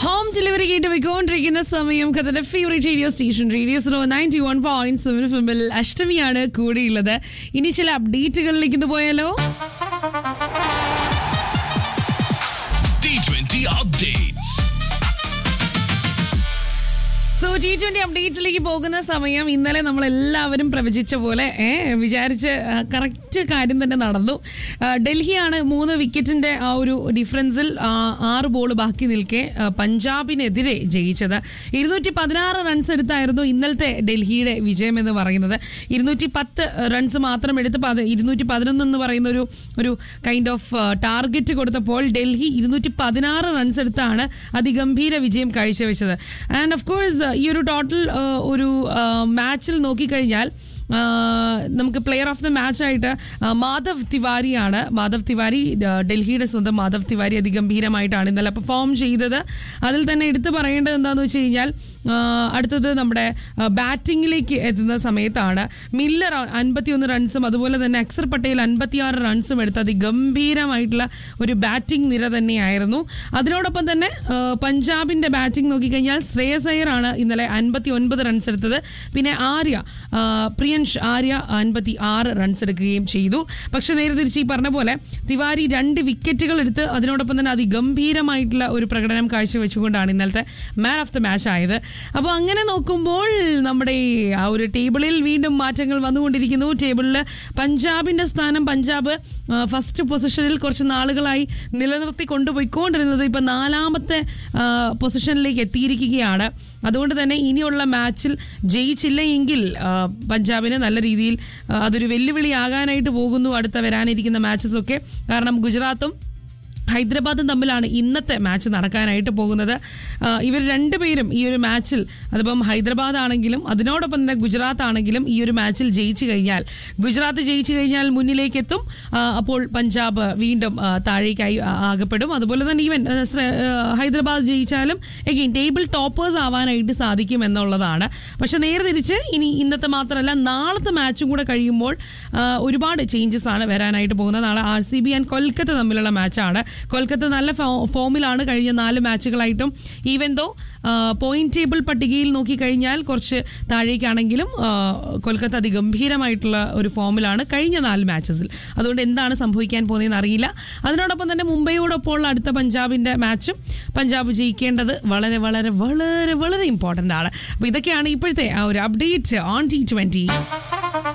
Home delivery കേട്ട് പോയിക്കൊണ്ടിരിക്കുന്ന സമയം കഥയുടെ favourite radio station radio so ninety one point seven ഫിമിൽ അഷ്ടമിയാണ് കൂടെയുള്ളത് ഇനി ചില അപ്ഡേറ്റുകളിലേക്ക് ഇത് പോയാലോ T20 updates. So T twenty അപ്ഡേറ്റ്സിലേക്ക് പോകുന്ന സമയം ഇന്നലെ നമ്മൾ എല്ലാവരും പ്രവചിച്ച പോലെ ഏ, വിചാരിച്ച് കറക്റ്റ് കാര്യം തന്നെ നടന്നു ആ, ഡൽഹിയാണ് മൂന്ന് വിക്കറ്റിന്റെ ആ ഒരു ഡിഫറൻസിൽ ആ, ആറ് ബോൾ ബാക്കി നിൽക്കെ ആ, പഞ്ചാബിനെതിരെ ജയിച്ചത് ഇരുന്നൂറ്റി പതിനാറ് റൺസ് എടുത്തായിരുന്നു ഇന്നലത്തെ ഡൽഹിയുടെ വിജയം എന്ന് പറയുന്നത് ഇരുന്നൂറ്റി പത്ത് റൺസ് മാത്രം എടുത്ത് പത് ഇരുന്നൂറ്റി പതിനൊന്ന് എന്ന് പറയുന്ന ഒരു ഒരു കൈൻഡ് ഓഫ് ടാർഗറ്റ് കൊടുത്തപ്പോൾ ഡൽഹി ഇരുന്നൂറ്റി പതിനാറ് റൺസ് എടുത്താണ് അതിഗംഭീര വിജയം കാഴ്ചവെച്ചത് ആൻഡ് ഓഫ് കോഴ്സ് ഈ ഒരു ടോട്ടൽ ഒരു മാച്ചിൽ നോക്കിക്കഴിഞ്ഞാൽ ആ, നമുക്ക് പ്ലെയർ ഓഫ് ദ മാച്ച് ആയിട്ട് ആ, മാധവ് തിവാരിയാണ് മാധവ് തിവാരി ആ, ഡൽഹിയുടെ സ്വന്തം മാധവ് തിവാരി അതിഗംഭീരമായിട്ടാണ് ഇന്നലെ പെർഫോം ചെയ്തത് അതിൽ തന്നെ എടുത്തു പറയേണ്ടത് എന്താണെന്ന് വെച്ച് കഴിഞ്ഞാൽ ആ, അടുത്തത് നമ്മുടെ ബാറ്റിങ്ങിലേക്ക് എത്തുന്ന സമയത്താണ് മില്ലർ അൻപത്തിയൊന്ന് റൺസും അതുപോലെ തന്നെ അക്സർ പട്ടേൽ അൻപത്തിയാറ് റൺസും എടുത്ത് അതിഗംഭീരമായിട്ടുള്ള ഒരു ബാറ്റിംഗ് നിര തന്നെയായിരുന്നു അതിനോടൊപ്പം തന്നെ ആ, പഞ്ചാബിന്റെ ബാറ്റിംഗ് നോക്കിക്കഴിഞ്ഞാൽ ശ്രേയസ് അയ്യർ ആണ് ഇന്നലെ അൻപത്തി ഒൻപത് റൺസ് എടുത്തത് പിന്നെ ആര്യ ആ, പ്രിയൻഷ് ആര്യ അൻപത്തി ആറ് റൺസ് എടുക്കുകയും ചെയ്തു പക്ഷെ നേരെ തിരിച്ച് ഈ പറഞ്ഞ പോലെ തിവാരി രണ്ട് വിക്കറ്റുകൾ എടുത്ത് അതിനോടൊപ്പം തന്നെ അതിഗംഭീരമായിട്ടുള്ള ഒരു പ്രകടനം കാഴ്ചവെച്ചുകൊണ്ടാണ് ഇന്നലത്തെ മാൻ ഓഫ് ദ മാച്ച് ആയത് അപ്പോൾ അങ്ങനെ നോക്കുമ്പോൾ നമ്മുടെ ഈ ആ ഒരു ടേബിളിൽ വീണ്ടും മാറ്റങ്ങൾ വന്നുകൊണ്ടിരിക്കുന്നു ടേബിളിൽ പഞ്ചാബിന്റെ സ്ഥാനം പഞ്ചാബ് ആ, ഫസ്റ്റ് പൊസിഷനിൽ കുറച്ച് നാളുകളായി നിലനിർത്തി കൊണ്ടുപോയിക്കൊണ്ടിരുന്നത് ഇപ്പം നാലാമത്തെ ആ, പൊസിഷനിലേക്ക് എത്തിയിരിക്കുകയാണ് അതുകൊണ്ട് തന്നെ ഇനിയുള്ള മാച്ചിൽ ജയിച്ചില്ല എങ്കിൽ ആ, പഞ്ചാബിന് നല്ല രീതിയിൽ ആ, അതൊരു വെല്ലുവിളിയാകാനായിട്ട് പോകുന്നു അടുത്ത വരാനിരിക്കുന്ന മാച്ചസ് ഒക്കെ കാരണം ഗുജറാത്തും ഹൈദരാബാദും തമ്മിലാണ് ഇന്നത്തെ മാച്ച് നടക്കാനായിട്ട് പോകുന്നത് ആ, ഇവർ രണ്ടുപേരും ഈ ഒരു മാച്ചിൽ അതിപ്പം ഹൈദരാബാദ് ആണെങ്കിലും അതിനോടൊപ്പം തന്നെ ഗുജറാത്ത് ആണെങ്കിലും ഈ ഒരു മാച്ചിൽ ജയിച്ചു കഴിഞ്ഞാൽ ഗുജറാത്ത് ജയിച്ചു കഴിഞ്ഞാൽ മുന്നിലേക്ക് എത്തും ആ, അപ്പോൾ പഞ്ചാബ് വീണ്ടും ആ, താഴേക്കായി ആ- ആകപ്പെടും അതുപോലെ തന്നെ ഈവൻ ആ, ശ്ര- ആ, ഹൈദരാബാദ് ജയിച്ചാലും എഗെയിൻ ടേബിൾ ടോപ്പേഴ്സ് ആവാനായിട്ട് സാധിക്കും എന്നുള്ളതാണ് പക്ഷെ നേരെ തിരിച്ച് ഇനി ഇന്നത്തെ മാത്രമല്ല നാളത്തെ മാച്ചും കൂടെ കഴിയുമ്പോൾ ആ, ഒരുപാട് ചേഞ്ചസ് ആണ് വരാനായിട്ട് പോകുന്നത് നാളെ R C B and Kolkata തമ്മിലുള്ള മാച്ചാണ് കൊൽക്കത്ത നല്ല ഫോ- ഫോമിലാണ് കഴിഞ്ഞ നാല് മാച്ചുകളായിട്ടും ഈവൻ ദോ പോയിന്റ് ടേബിൾ പട്ടികയിൽ നോക്കിക്കഴിഞ്ഞാൽ കുറച്ച് താഴേക്കാണെങ്കിലും ആ, കൊൽക്കത്ത അതിഗംഭീരമായിട്ടുള്ള ഒരു ഫോമിലാണ് കഴിഞ്ഞ നാല് മാച്ചസിൽ അതുകൊണ്ട് എന്താണ് സംഭവിക്കാൻ പോകുന്നതെന്ന് അറിയില്ല അതിനോടൊപ്പം തന്നെ മുംബൈയോടൊപ്പമുള്ള അടുത്ത പഞ്ചാബിന്റെ മാച്ചും പഞ്ചാബ് ജയിക്കേണ്ടത് വളരെ വളരെ വളരെ വളരെ ഇമ്പോർട്ടൻ്റ് ആണ് അപ്പോൾ ഇതൊക്കെയാണ് ഇപ്പോഴത്തെ ആ ഒരു അപ്ഡേറ്റ് ഓൺ ടി ട്വന്റി